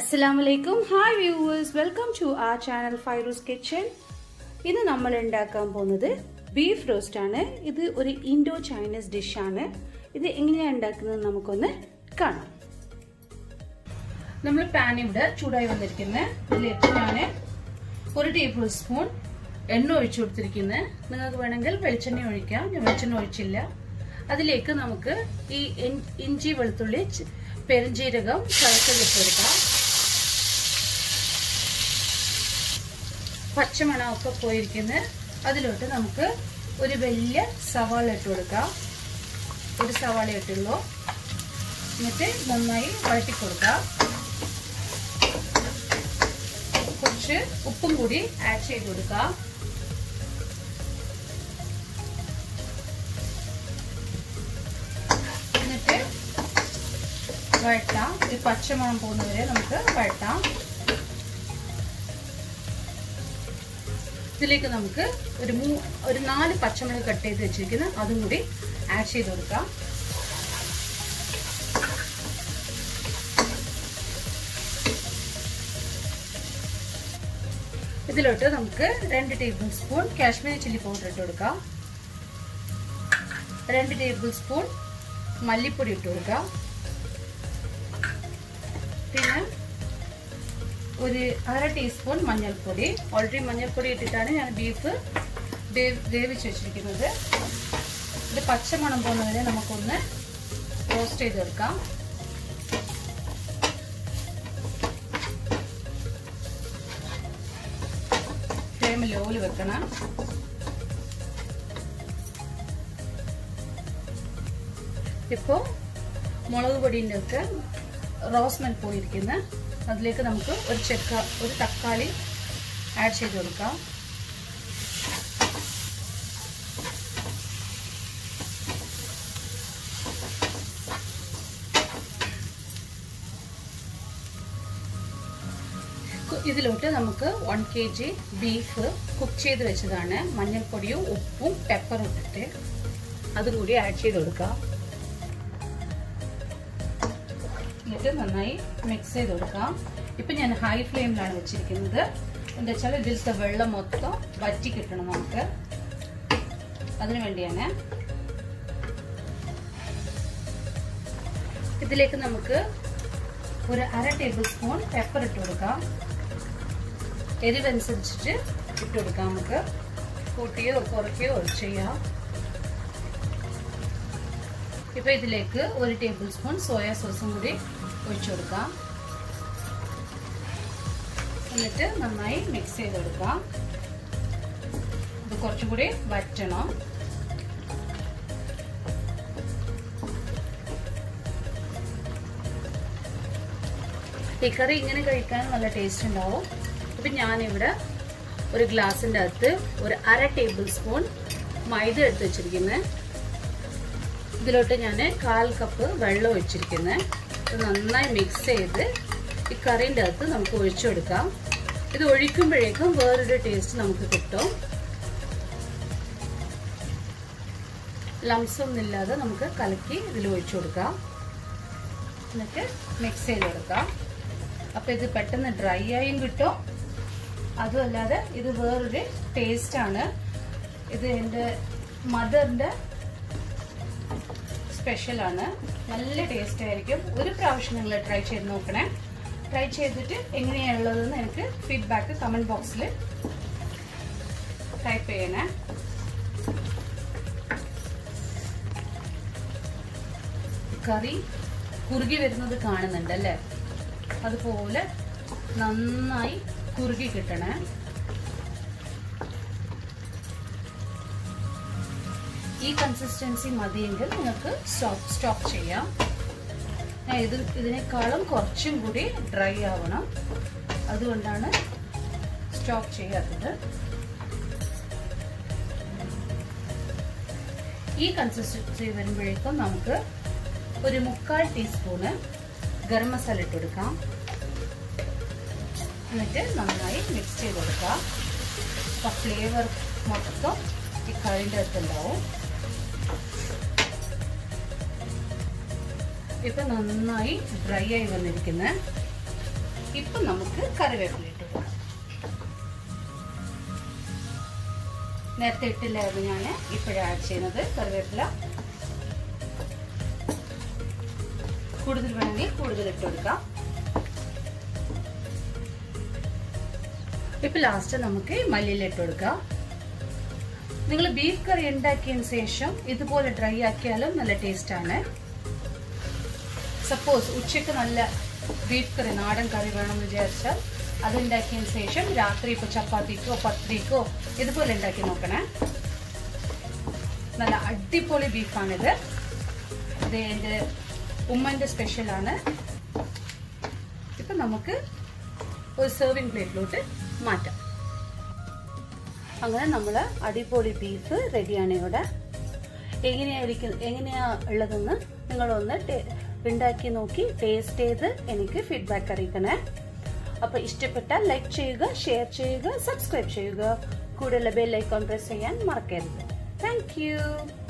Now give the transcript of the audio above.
അസ്സലാമലൈക്കും hi viewers welcome to ആ channel Fairooz kitchen ഇന്ന് നമ്മൾ ഉണ്ടാക്കാൻ പോകുന്നത് ബീഫ് റോസ്റ്റ് ആണ് ഇത് ഒരു ഇൻഡോ ചൈനീസ് ഡിഷാണ് ഇത് എങ്ങനെയാണ് ഉണ്ടാക്കുന്നത് നമുക്കൊന്ന് കാണാം നമ്മൾ പാൻ ഇവിടെ ചൂടായി വന്നിരിക്കുന്നത് ഇതിലേക്ക് ഞാൻ ഒരു ടേബിൾ സ്പൂൺ എണ്ണ ഒഴിച്ചു കൊടുത്തിരിക്കുന്നത് നിങ്ങൾക്ക് വേണമെങ്കിൽ വെളിച്ചെണ്ണ ഒഴിക്കാം ഞാൻ വെളിച്ചെണ്ണ ഒഴിച്ചില്ല അതിലേക്ക് നമുക്ക് ഈ ഇഞ്ചി വെളുത്തുള്ളി പെരുംജീരകം ചതച്ചതിട്ട് കൊടുക്കാം പച്ചമണമൊക്കെ പോയിരിക്കുന്നത് അതിലോട്ട് നമുക്ക് ഒരു വലിയ സവാള ഇട്ട് കൊടുക്കാം ഒരു സവാള ഇട്ടുള്ളൂ എന്നിട്ട് നന്നായി വഴറ്റി കൊടുക്കാം കുറച്ച് ഉപ്പും കൂടി ആഡ് ചെയ്ത് കൊടുക്കാം എന്നിട്ട് വഴറ്റാം ഒരു പച്ചമണം പോകുന്നവരെ നമുക്ക് വഴറ്റാം ഇതിലേക്ക് നമുക്ക് ഒരു മൂ ഒരു നാല് പച്ചമുളക് കട്ട് ചെയ്ത് വെച്ചിരിക്കുന്ന അതും കൂടി ആഡ് ചെയ്ത് കൊടുക്കാം ഇതിലോട്ട് നമുക്ക് രണ്ട് tablespoon Kashmiri chilli powder ഇട്ട് കൊടുക്കാം രണ്ട് ടേബിൾ സ്പൂൺ മല്ലിപ്പൊടി ഇട്ട് കൊടുക്കാം പിന്നെ ഒരു അര ടീസ്പൂൺ മഞ്ഞൾപ്പൊടി ഓൾറെഡി മഞ്ഞൾപ്പൊടി ഇട്ടിട്ടാണ് ഞാൻ ബീഫ് വേവിച്ച് വെച്ചിരിക്കുന്നത് ഇത് പച്ചമണം പോകുന്നതിന് നമുക്കൊന്ന് റോസ്റ്റ് ചെയ്തെടുക്കാം ഫ്ലെയിം ലോയിൽ വെക്കണം ഇപ്പോൾ മുളക് പൊടിൻ്റെ ഒക്കെ റോസ്മെൽ പോയിരിക്കുന്ന അതിലേക്ക് നമുക്ക് ഒരു ചെക്ക ഒരു തക്കാളി ആഡ് ചെയ്ത് കൊടുക്കാം ഇതിലോട്ട് നമുക്ക് one K G beef cook ചെയ്ത് വെച്ചതാണ് മഞ്ഞൾപ്പൊടിയും ഉപ്പും പെപ്പറും ഇട്ടിട്ട് അതുകൂടി ആഡ് ചെയ്ത് കൊടുക്കാം എന്നിട്ട് നന്നായി മിക്സ് ചെയ്ത് കൊടുക്കാം ഇപ്പം ഞാൻ ഹൈ ഫ്ലെയിമിലാണ് വെച്ചിരിക്കുന്നത് എന്താ വെച്ചാൽ ഇതിലത്തെ വെള്ളം മൊത്തം വറ്റി കിട്ടണം നമുക്ക് അതിനു വേണ്ടിയാണ് ഇതിലേക്ക് നമുക്ക് ഒരു അര ടേബിൾ സ്പൂൺ പെപ്പർ ഇട്ട് കൊടുക്കാം എരിവനുസരിച്ചിട്ട് ഇട്ട് കൊടുക്കാം നമുക്ക് കൂട്ടിയോ കുറയ്ക്കുകയോ ചെയ്യാം ഇപ്പൊ ഇതിലേക്ക് ഒരു ടേബിൾ സ്പൂൺ സോയാ സോസും കൂടി ഒഴിച്ചു കൊടുക്കാം എന്നിട്ട് നന്നായി മിക്സ് ചെയ്തെടുക്കാം ഇത് കുറച്ചും കൂടി വറ്റണം ഈ കറി ഇങ്ങനെ കഴിക്കാൻ നല്ല ടേസ്റ്റ് ഉണ്ടാവും ഇപ്പൊ ഞാനിവിടെ ഒരു ഗ്ലാസിൻ്റെ അകത്ത് ഒരു അര ടേബിൾ സ്പൂൺ മൈദ എടുത്ത് വെച്ചിരിക്കുന്നത് ഇതിലോട്ട് ഞാൻ കാൽ കപ്പ് വെള്ളം ഒഴിച്ചിരിക്കുന്നത് ഇത് നന്നായി മിക്സ് ചെയ്ത് ഈ കറീൻ്റെ അകത്ത് നമുക്ക് ഒഴിച്ചു കൊടുക്കാം ഇത് ഒഴിക്കുമ്പോഴേക്കും വേറൊരു ടേസ്റ്റ് നമുക്ക് കിട്ടും ലംസ് ഒന്നും ഇല്ലാതെ നമുക്ക് കലക്കി ഇതിൽ ഒഴിച്ചു കൊടുക്കാം എന്നിട്ട് മിക്സ് ചെയ്ത് കൊടുക്കാം അപ്പോൾ ഇത് പെട്ടെന്ന് ഡ്രൈ ആയും കിട്ടും അതുമല്ലാതെ ഇത് വേറൊരു ടേസ്റ്റാണ് ഇത് എൻ്റെ മദറിൻ്റെ സ്പെഷ്യലാണ് നല്ല ടേസ്റ്റ് ആയിരിക്കും ഒരു പ്രാവശ്യം നിങ്ങൾ ട്രൈ ചെയ്ത് നോക്കണേ ട്രൈ ചെയ്തിട്ട് എങ്ങനെയാണുള്ളതെന്ന് എനിക്ക് ഫീഡ്ബാക്ക് കമൻറ്റ് ബോക്സിൽ ടൈപ്പ് ചെയ്യണേ കറി കുറുകി വരുന്നത് കാണുന്നുണ്ട് അല്ലേ അതുപോലെ നന്നായി കുറുകി കിട്ടണേ ഈ കൺസിസ്റ്റൻസി മതിയെങ്കിൽ നിങ്ങൾക്ക് സ്റ്റോപ്പ് സ്റ്റോപ്പ് ചെയ്യാം ഇത് ഇതിനേക്കാളും കുറച്ചും കൂടി ഡ്രൈ ആവണം അതുകൊണ്ടാണ് സ്റ്റോപ്പ് ചെയ്യാത്തത് ഈ കൺസിസ്റ്റൻസി വരുമ്പോഴേക്കും നമുക്ക് ഒരു മുക്കാൽ ടീസ്പൂണ് ഗരം മസാല ഇട്ട് കൊടുക്കാം എന്നിട്ട് നന്നായി മിക്സ് ചെയ്ത് കൊടുക്കാം അപ്പം ഫ്ലേവർ മൊത്തം ഈ കറിൻ്റെ അകത്തുണ്ടാവും ഇപ്പൊ നന്നായി ഡ്രൈ ആയി വന്നിരിക്കുന്നത് ഇപ്പൊ നമുക്ക് കറിവേപ്പില ഇട്ട് കൊടുക്കാം നേരത്തെ ഇട്ടില്ലായിരുന്നു ഞാൻ ഇപ്പോഴാണ് ആഡ് ചെയ്യുന്നത് കറിവേപ്പില കൂടുതൽ വേണമെങ്കിൽ കൂടുതൽ ഇട്ട് കൊടുക്കാം ഇപ്പൊ ലാസ്റ്റ് നമുക്ക് മല്ലിയില ഇട്ട് കൊടുക്കാം നിങ്ങൾ ബീഫ് കറി ഉണ്ടാക്കിയതിന് ശേഷം ഇതുപോലെ ഡ്രൈ ആക്കിയാലും നല്ല ടേസ്റ്റ് ആണ് സപ്പോസ് ഉച്ചക്ക് നല്ല ബീഫ് കറി നാടൻ കറി വേണമെന്ന് വിചാരിച്ചാൽ അത് ഉണ്ടാക്കിയതിന് ശേഷം രാത്രി ഇപ്പോൾ ചപ്പാത്തിക്കോ പത്രിക്കോ ഇതുപോലെ ഉണ്ടാക്കി നോക്കണേ നല്ല അടിപൊളി ബീഫാണിത് ഇത് എൻ്റെ ഉമ്മൻ്റെ സ്പെഷ്യലാണ് ഇപ്പം നമുക്ക് ഒരു സെർവിങ് പ്ലേറ്റിലോട്ട് മാറ്റാം അങ്ങനെ നമ്മൾ അടിപൊളി ബീഫ് റെഡിയാണ് ഇവിടെ എങ്ങനെയായിരിക്കും എങ്ങനെയാ ഉള്ളതെന്ന് നിങ്ങളൊന്ന് ഉണ്ടാക്കി നോക്കി ടേസ്റ്റ് ചെയ്ത് എനിക്ക് ഫീഡ്ബാക്ക് അറിയിക്കണേ അപ്പൊ ഇഷ്ടപ്പെട്ടാൽ ലൈക്ക് ചെയ്യുക ഷെയർ ചെയ്യുക സബ്സ്ക്രൈബ് ചെയ്യുക കൂടെയുള്ള ബെൽ ഐക്കോൺ പ്രസ് ചെയ്യാൻ മറക്കരുത് താങ്ക്